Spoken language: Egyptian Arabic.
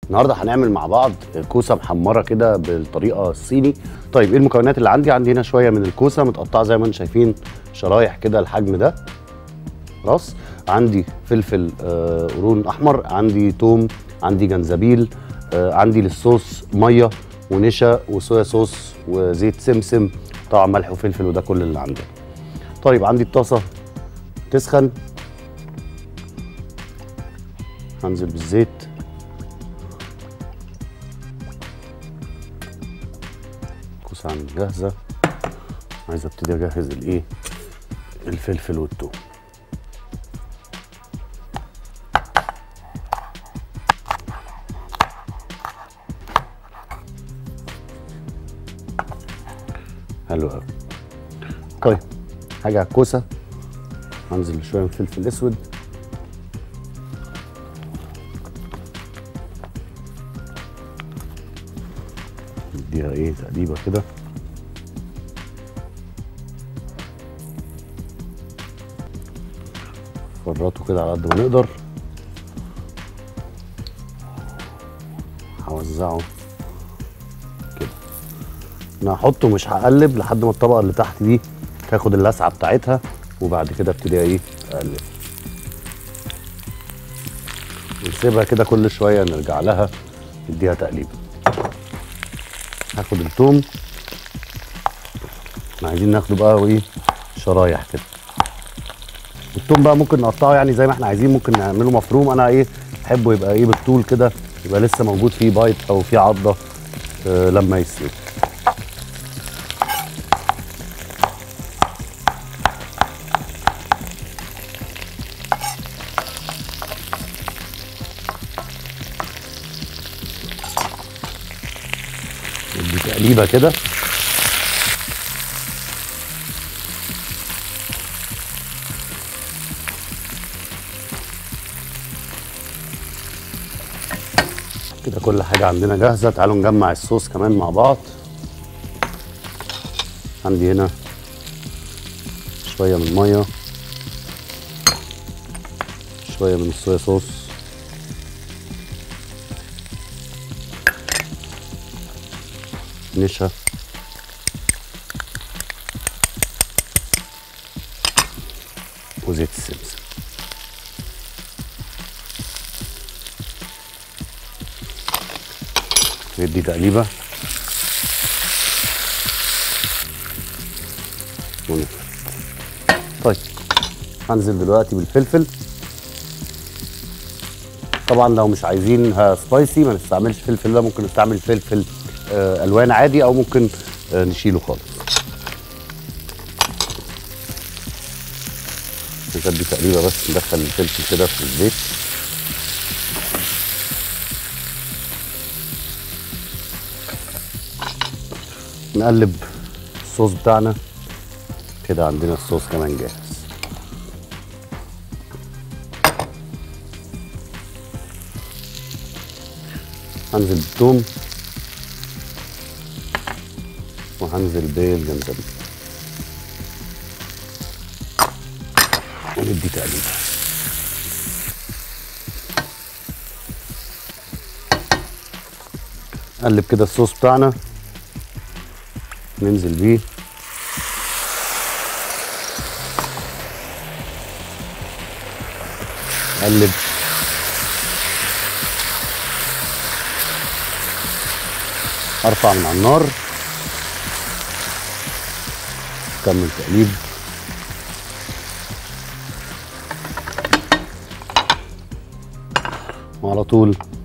النهارده هنعمل مع بعض كوسه محمره كده بالطريقه الصيني طيب ايه المكونات اللي عندي عندي هنا شويه من الكوسه متقطعه زي ما انتم شايفين شرايح كده الحجم ده خلاص عندي فلفل آه، قرون احمر عندي توم عندي جنزبيل آه، عندي للصوص ميه ونشا وصويا صوص وزيت سمسم طبعا ملح وفلفل وده كل اللي عندنا طيب عندي الطاسه تسخن هنزل بالزيت الكوسه عندي جاهزه عايز ابتدي اجهز الايه الفلفل والثوم حلو قوي طيب حاجه على الكوسه هنزل شويه من فلفل اسود نديها ايه تقليبه كده فرطه كده على قد ما نقدر هوزعه كده انا هحطه مش هقلب لحد ما الطبقه اللي تحت دي تاخد اللسعه بتاعتها وبعد كده ابتدي ايه اقلب ونسيبها كده كل شويه نرجع لها نديها تقليبه هاخد التوم احنا عايزين ناخده بقى وايه شرايح كده التوم بقى ممكن نقطعه يعني زي ما احنا عايزين ممكن نعمله مفروم انا ايه بحبه يبقى ايه بالطول كده يبقى لسه موجود فيه بايت او فيه عضه آه لما يستوي ندي تقليبه كده كده كل حاجة عندنا جاهزة تعالوا نجمع الصوص كمان مع بعض عندي هنا شوية من المية شوية من الصويا صوص نشا وزيت السمسم ندي تقليبه ونقفل. طيب هنزل دلوقتي بالفلفل طبعا لو مش عايزينها سبايسي ما نستعملش فلفل ده ممكن نستعمل فلفل آه الوان عادي او ممكن آه نشيله خالص ندي تقليبه بس ندخل الفلفل كده في الزيت نقلب الصوص بتاعنا كده عندنا الصوص كمان جاهز هنزل بالثوم وهنزل بالجنزبيل وندي تقليبه نقلب كده الصوص بتاعنا ننزل بيه قلب ارفع من على النار كمل تقليب وعلى طول